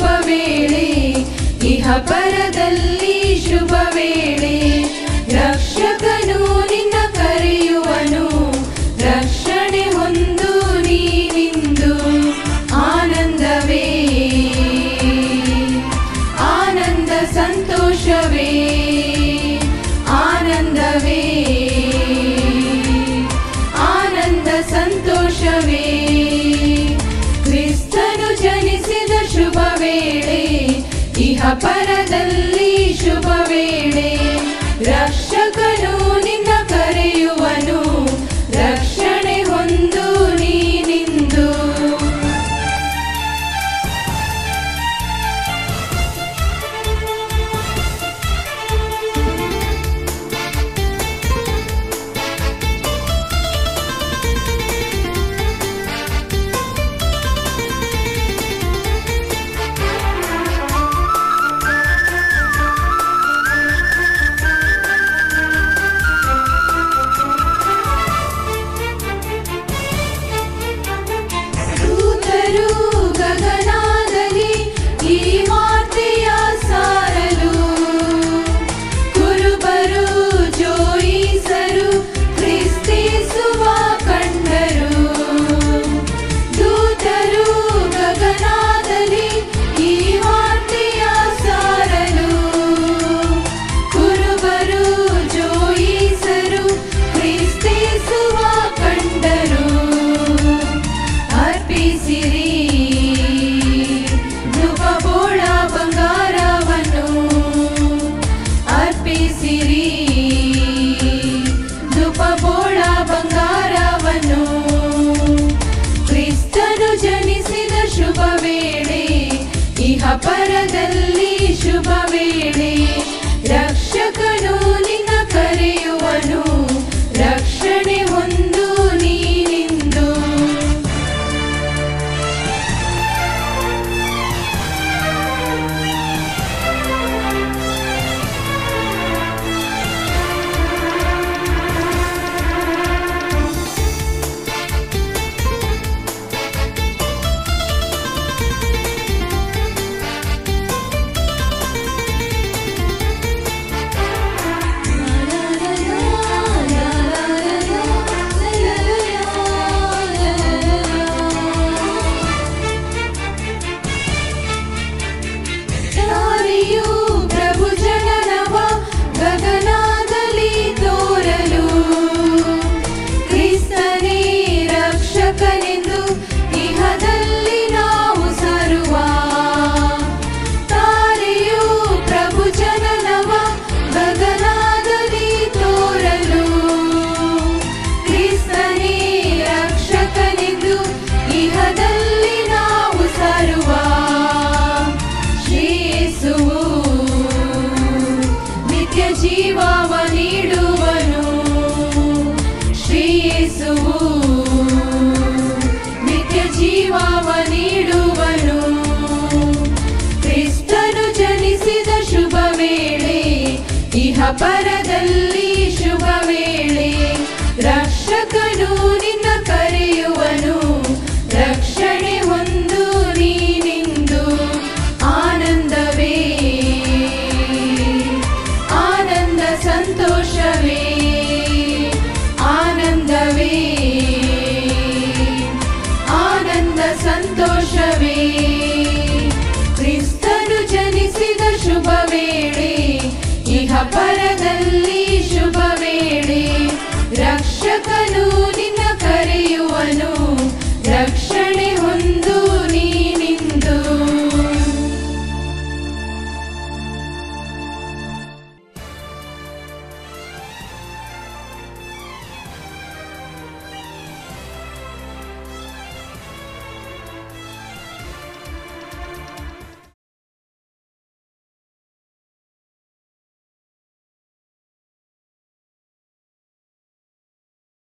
ಶುಭ ವೇಳೆ ಇಹ ಪರದಲ್ಲಿ ಶುಭ ವೇಳೆ ರಕ್ಷಕನು ನಿನ್ನ ಕರೆಯುವನು ರಕ್ಷಣೆ ಹೊಂದು ನೀನಿಂದು ಆನಂದವೇ ಆನಂದ ಸಂತೋಷವೇ ಆನಂದವೇ ಆನಂದ ಸಂತೋಷವೇ ಕ್ರಿಸ್ತನು ಜನಿಸಿದ ಶುಭ ವೇಳೆ ಇಹ ಪರದಲ್ಲಿ ಶುಭ ವೇಳೆ ರಕ್ಷಕನು ನಿನ್ನ ಕರೆಯುವನು ರಕ್ಷಣೆ ಹೊಂದು ನೀನಿಂದು ದೂತರು ಗಗನದಲ್ಲಿ ಈ ವಾರ್ತೆಯ ಸಾರಲು ಕುರುಬರು ಜೋಯಿಸರು ಕ್ರಿಸ್ತಿಸುವ ಕಂಡರು ದೂತರು ಗಗನದಲ್ಲಿ ಈ ವಾರ್ತೆಯ ಸಾರಲು ಕುರುಬರು ಜೋಯಿಸರು ಕ್ರಿಸ್ತಿಸುವ ಕಂಡರು ಅರ್ಪಿಸಿರಿ ಧೂಪಬೋಳ ಬಂಗಾರವನ್ನು ಅರ್ಪಿಸಿರಿ ಧೂಪಬೋಳ ಬಂಗಾರವನ್ನು ಕ್ರಿಸ್ತನು ಜನಿಸಿದ ಶುಭ ವೇಳೆ ಇಹ ಪರದಲ್ಲಿ ಶುಭ ವೇಳೆ ರಕ್ಷಕನು ನಿನ್ನ ಕರೆಯುವನು ರಕ್ಷಣೆ ಹೊಂದು ನೀನಿಂದು ತಾರೆಯು ಪ್ರಭು ಜನನವ ಗಗನದಲ್ಲಿ ತೋರಲು ಕ್ರಿಸ್ತನೇ ರಕ್ಷಕನೆಂದು ಇಹದಲ್ಲಿ ನಾವು ಸರುವ ತಾರೆಯು ಪ್ರಭು ಜನನವ ಗಗನದಲ್ಲಿ ತೋರಲು ಕ್ರಿಸ್ತನೇ ರಕ್ಷಕನೆಂದು ಇಹದಲ್ಲಿ ನಾವು ಸರುವ ಶ್ರೇಯಸ್ಸುವು ನಿತ್ಯ ಜೀವವ ನೀಡುವನು ಶ್ರೇಯಸ್ಸುವು ನಿತ್ಯ ಜೀವವ ನೀಡುವನು ಕ್ರಿಸ್ತನು ಜನಿಸಿದ ಶುಭ ವೇಳೆ ಇಹ ಪರದಲ್ಲಿ